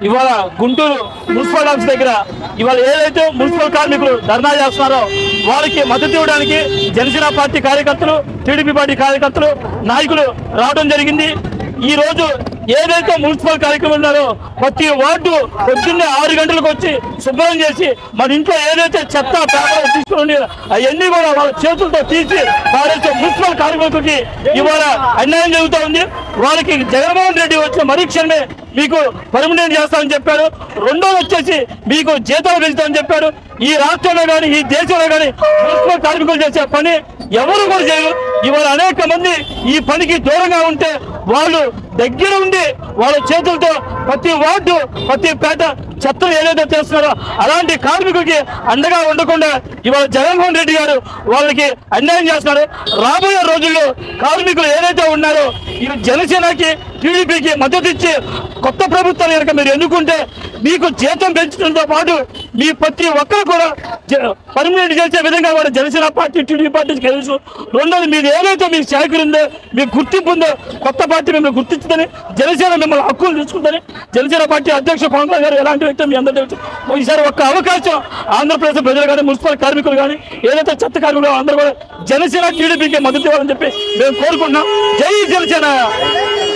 ఇవాళ Guntur municipal office దగ్గర ఇవాళ ఏదైతే మున్సిపల్ కార్మికులు ధర్నా చేస్తున్నారో వారికి మద్దతు ఇవ్వడానికి జనసేన పార్టీ కార్యకర్తలు టీడీపీ పార్టీ కార్యకర్తలు నాయకులు రావడం జరిగింది ఈ రోజు ఏదైతే మున్సిపల్ కార్యక్రమం ఉన్నారో ప్రతి వార్డు పొద్దున్నే ఆరు గంటలకు వచ్చి శుభ్రం చేసి మన ఇంట్లో ఏదైతే చెత్త పేపర్ తీసుకుని అవన్నీ కూడా వాళ్ళ చేతులతో తీసి పారేసే మున్సిపల్ కార్మికులకి ఇవాళ అన్యాయం జరుగుతూ ఉంది వాళ్ళకి జగన్మోహన్ రెడ్డి వచ్చిన మరీక్షణమే మీకు పర్మనెంట్ చేస్తామని చెప్పాడు రెండోది వచ్చేసి మీకు జీతాలు పెంచుతామని చెప్పాడు ఈ రాష్ట్రంలో కానీ ఈ దేశంలో కానీ మున్సిపల్ కార్మికులు చేసే పని ఎవరు కూడా చేయరు ఇవాళ అనేక మంది ఈ పనికి దూరంగా ఉంటే వాళ్ళు దగ్గర ఉండి వాళ్ళ చేతులతో ప్రతి వార్డు ప్రతి పేట చెత్తను ఏదైతే చేస్తున్నారో అలాంటి కార్మికులకి అండగా ఉండకుండా ఇవాళ జగన్మోహన్ రెడ్డి గారు వాళ్ళకి అన్యాయం చేస్తున్నారు రాబోయే రోజుల్లో కార్మికులు ఏదైతే ఉన్నారో ఈ జనసేనకి టీడీపీకి మద్దతు ఇచ్చి కొత్త ప్రభుత్వాన్ని కనుక మీరు ఎన్నుకుంటే మీకు జీతం పెంచడంతో పాటు మీ ప్రతి ఒక్కరు కూడా పర్మనెంట్ చేసే విధంగా కూడా జనసేన పార్టీ టీడీపీ పార్టీకి తెలుసు రెండోది మీరు ఏదైతే మీకు శాఖలు ఉందో మీకు గుర్తింపు ఉందో కొత్త పార్టీ మిమ్మల్ని గుర్తించుదని జనసేన మిమ్మల్ని హక్కులు తీసుకుందని జనసేన పార్టీ అధ్యక్షుడు పవన్ కళ్యాణ్ గారు ఎలాంటి వ్యక్తి మీ అందరూ తెలుసు ఈసారి ఒక్క అవకాశం ఆంధ్రప్రదేశ్ ప్రజలు కానీ మున్సిపల్ కార్మికులు కానీ ఏదైతే చెత్త కార్మికులు అందరూ కూడా జనసేన టీడీపీకి మద్దతు ఇవ్వాలని చెప్పి మేము కోరుకుంటున్నాం జై జనసేన